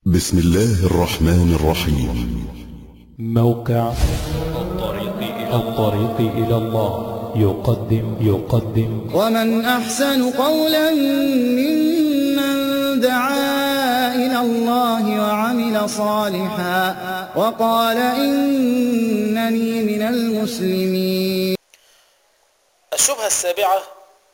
بسم الله الرحمن الرحيم موقع الطريق إلى الطريق إلى الله يقدم يقدم ومن أحسن قولا ممن دعا إلى الله وعمل صالحا وقال إنني من المسلمين الشبهة السابعة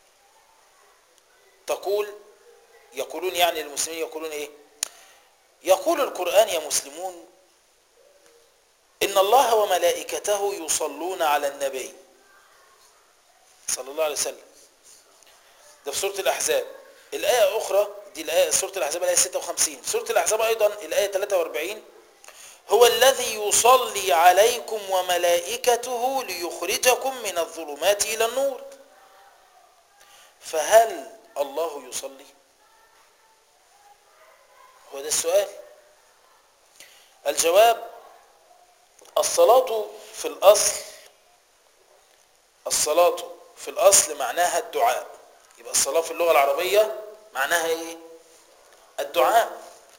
تقول يقولون يعني المسلمين يقولون ايه يقول القرآن يا مسلمون إن الله وملائكته يصلون على النبي صلى الله عليه وسلم ده في سورة الأحزاب الآية أخرى دي الآية سورة الأحزاب الآية 56 في سورة الأحزاب أيضا الآية 43 هو الذي يصلي عليكم وملائكته ليخرجكم من الظلمات إلى النور فهل الله يصلي هو ده السؤال الجواب الصلاة في الأصل الصلاة في الأصل معناها الدعاء يبقى الصلاة في اللغة العربية معناها إيه الدعاء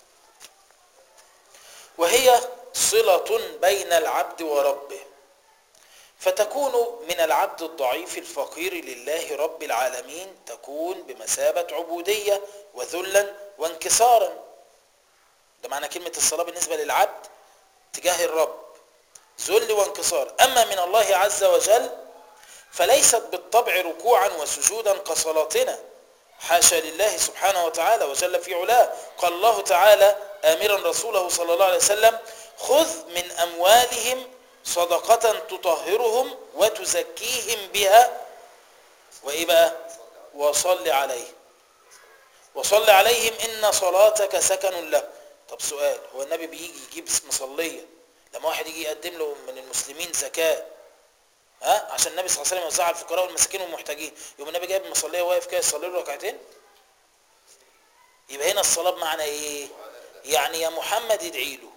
وهي صلة بين العبد وربه فتكون من العبد الضعيف الفقير لله رب العالمين تكون بمثابة عبودية وذلا وانكسارا ده معنى كلمة الصلاة بالنسبة للعبد تجاه الرب ذل وانكسار أما من الله عز وجل فليست بالطبع ركوعا وسجودا كصلاتنا حاشا لله سبحانه وتعالى وجل في علاه قال الله تعالى آمرا رسوله صلى الله عليه وسلم خذ من أموالهم صدقة تطهرهم وتزكيهم بها وإيه بقى وصل عليهم وصل عليهم إن صلاتك سكن له طب سؤال هو النبي بيجي يجيب مصلية لما واحد يجي يقدم له من المسلمين زكاة ها عشان النبي صلى الله عليه وسلم يوزعها على الفقراء والمساكين والمحتاجين يوم النبي جايب مصلية واقف كده يصلي له ركعتين يبقى هنا الصلاة بمعنى ايه يعني يا محمد ادعي له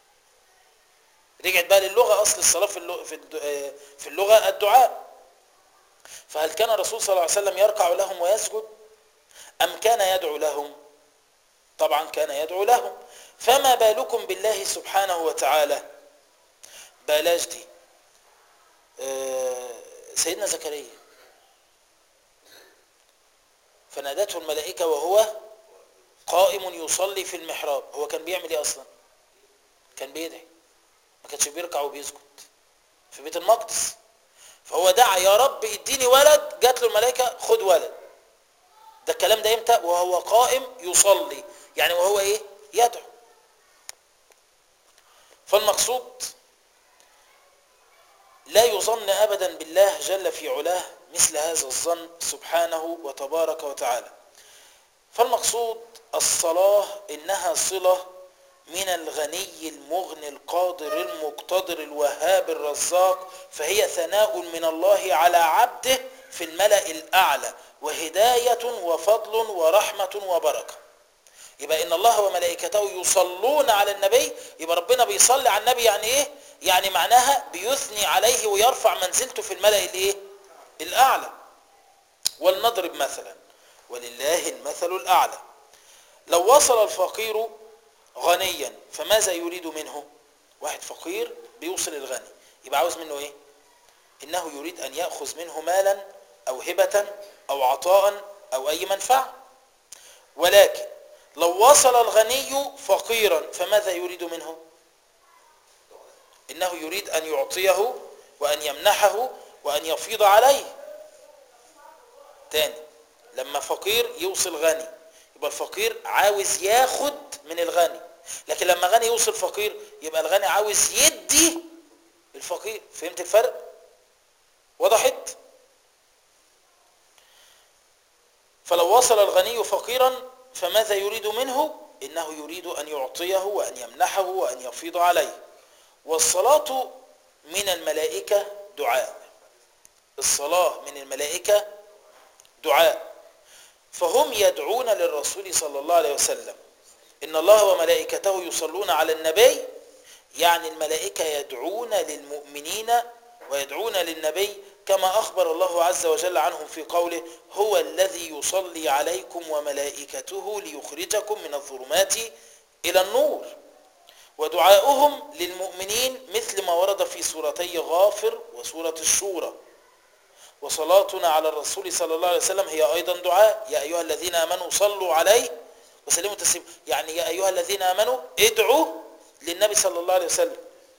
رجعت بقى للغة اصل الصلاة في اللغة, في الد- في اللغة الدعاء فهل كان الرسول صلى الله عليه وسلم يركع لهم ويسجد ام كان يدعو لهم طبعا كان يدعو لهم فما بالكم بالله سبحانه وتعالى بلاش دي آه، سيدنا زكريا فنادته الملائكة وهو قائم يصلي في المحراب هو كان بيعمل ايه اصلا كان بيدعي ما كانش بيركع وبيسجد في بيت المقدس فهو دعا يا رب اديني ولد جات له الملائكة خد ولد ده الكلام ده امتى وهو قائم يصلي يعني وهو ايه يدعو فالمقصود لا يظن ابدا بالله جل في علاه مثل هذا الظن سبحانه وتبارك وتعالى فالمقصود الصلاة إنها صلة من الغني المغني القادر المقتدر الوهاب الرزاق فهي ثناء من الله على عبده في الملأ الأعلى وهداية وفضل ورحمة وبركة يبقى إن الله وملائكته يصلون على النبي يبقى ربنا بيصلي على النبي يعني إيه؟ يعني معناها بيثني عليه ويرفع منزلته في الملأ الإيه؟ الأعلى ولنضرب مثلا ولله المثل الأعلى لو وصل الفقير غنيا فماذا يريد منه واحد فقير بيوصل الغني يبقى عاوز منه ايه انه يريد ان يأخذ منه مالا او هبة او عطاء او اي منفعة ولكن لو وصل الغني فقيرا فماذا يريد منه انه يريد ان يعطيه وان يمنحه وان يفيض عليه تاني لما فقير يوصل غني يبقى الفقير عاوز ياخد من الغني لكن لما غني يوصل فقير يبقى الغني عاوز يدي الفقير فهمت الفرق وضحت فلو وصل الغني فقيرا فماذا يريد منه انه يريد ان يعطيه وان يمنحه وان يفيض عليه والصلاة من الملائكة دعاء الصلاة من الملائكة دعاء فهم يدعون للرسول صلى الله عليه وسلم إن الله وملائكته يصلون على النبي يعني الملائكة يدعون للمؤمنين ويدعون للنبي كما أخبر الله عز وجل عنهم في قوله هو الذي يصلي عليكم وملائكته ليخرجكم من الظلمات إلى النور ودعاؤهم للمؤمنين مثل ما ورد في سورتي غافر وسورة الشورى وصلاتنا على الرسول صلى الله عليه وسلم هي أيضا دعاء يا أيها الذين آمنوا صلوا عليه وسلموا تسليما يعني يا أيها الذين آمنوا ادعوا للنبي صلى الله عليه وسلم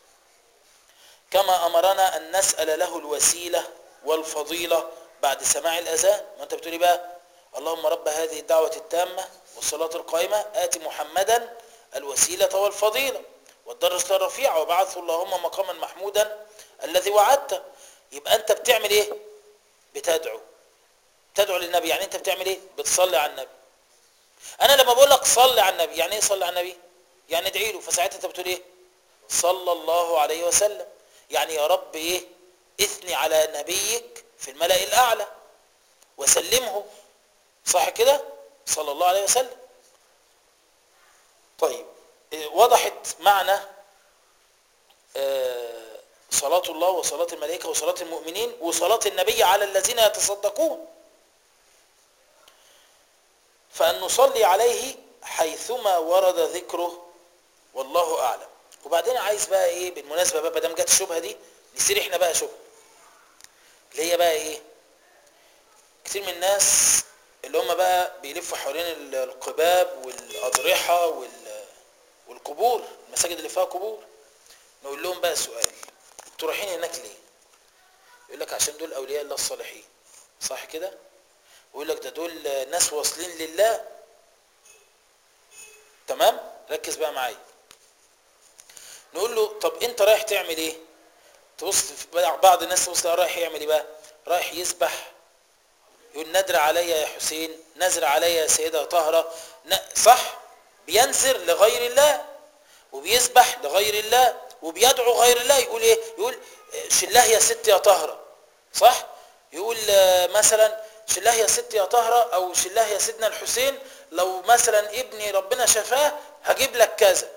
كما أمرنا أن نسأل له الوسيلة والفضيلة بعد سماع الأذان ما أنت بتقولي بقى اللهم رب هذه الدعوة التامة والصلاة القائمة آت محمدا الوسيلة والفضيلة والدرجة الرفيعة وبعثه اللهم مقاما محمودا الذي وعدته يبقى أنت بتعمل إيه بتدعو تدعو للنبي يعني أنت بتعمل إيه بتصلي على النبي أنا لما بقول لك صلي على النبي يعني إيه صلي على النبي يعني ادعي له فساعتها أنت بتقول إيه صلى الله عليه وسلم يعني يا رب إيه اثني على نبيك في الملأ الأعلى وسلمه صح كده صلى الله عليه وسلم طيب إيه، وضحت معنى آه، صلاة الله وصلاة الملائكة وصلاة المؤمنين وصلاة النبي على الذين يتصدقون فأن نصلي عليه حيثما ورد ذكره والله أعلم وبعدين عايز بقى إيه بالمناسبة بقى دام جت الشبهة دي نصير إحنا بقى شبهة اللي هي بقى إيه كتير من الناس اللي هم بقى بيلفوا حوالين ال- القباب والأضرحة وال- والقبور المساجد اللي فيها قبور نقول لهم بقى سؤال انتوا رايحين هناك ليه يقول لك عشان دول أولياء الله الصالحين صح كده ويقول لك ده دول ناس واصلين لله تمام ركز بقى معايا نقول له طب انت رايح تعمل ايه تبص في بعض الناس تبص تلاقيه رايح يعمل ايه بقى رايح يسبح يقول نذر علي يا حسين نذر علي يا سيدة طهرة ن- صح بينذر لغير الله وبيسبح لغير الله وبيدعو غير الله يقول ايه يقول آه، شلاه يا ست يا طهرة صح يقول آه، مثلا شلاه يا ست يا طهرة او شلاه يا سيدنا الحسين لو مثلا ابني ربنا شفاه هجيب لك كذا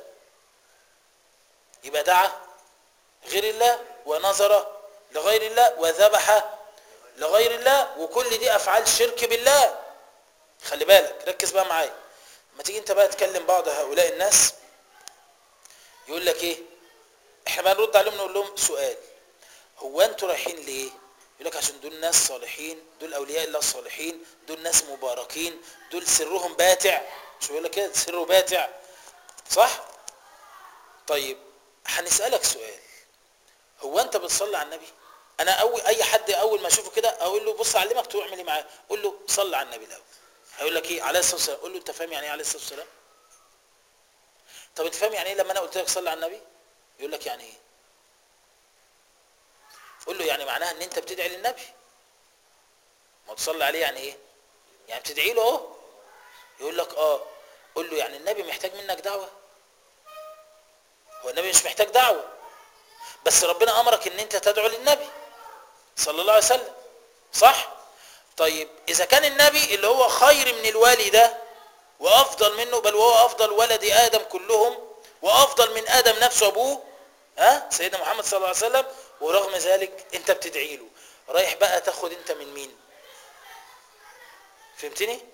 يبقى دعا غير الله ونظر لغير الله وذبح لغير الله وكل دي افعال شرك بالله خلي بالك ركز بقى معايا لما تيجي انت بقى تكلم بعض هؤلاء الناس يقول لك ايه احنا بقى نرد عليهم نقول لهم سؤال هو انتوا رايحين ليه يقول لك عشان دول ناس صالحين دول اولياء الله الصالحين دول ناس مباركين دول سرهم باتع مش بيقول لك كده سره باتع صح طيب هنسالك سؤال هو انت بتصلي على النبي انا اول اي حد اول ما اشوفه كده اقول له بص اعلمك تعمل ايه معاه قول له صلي على النبي الاول هيقول لك ايه عليه الصلاه والسلام قول له انت فاهم يعني ايه عليه الصلاه والسلام طب انت فاهم يعني ايه لما انا قلت لك صلي على النبي يقول لك يعني ايه قول له يعني معناها ان انت بتدعي للنبي ما تصلي عليه يعني ايه يعني بتدعي له اهو يقول لك اه قول له يعني النبي محتاج منك دعوه هو النبي مش محتاج دعوه بس ربنا امرك ان انت تدعو للنبي صلى الله عليه وسلم صح طيب اذا كان النبي اللي هو خير من الوالي ده وافضل منه بل وهو افضل ولد ادم كلهم وافضل من ادم نفسه ابوه ها سيدنا محمد صلى الله عليه وسلم ورغم ذلك انت بتدعي له رايح بقى تاخد انت من مين فهمتني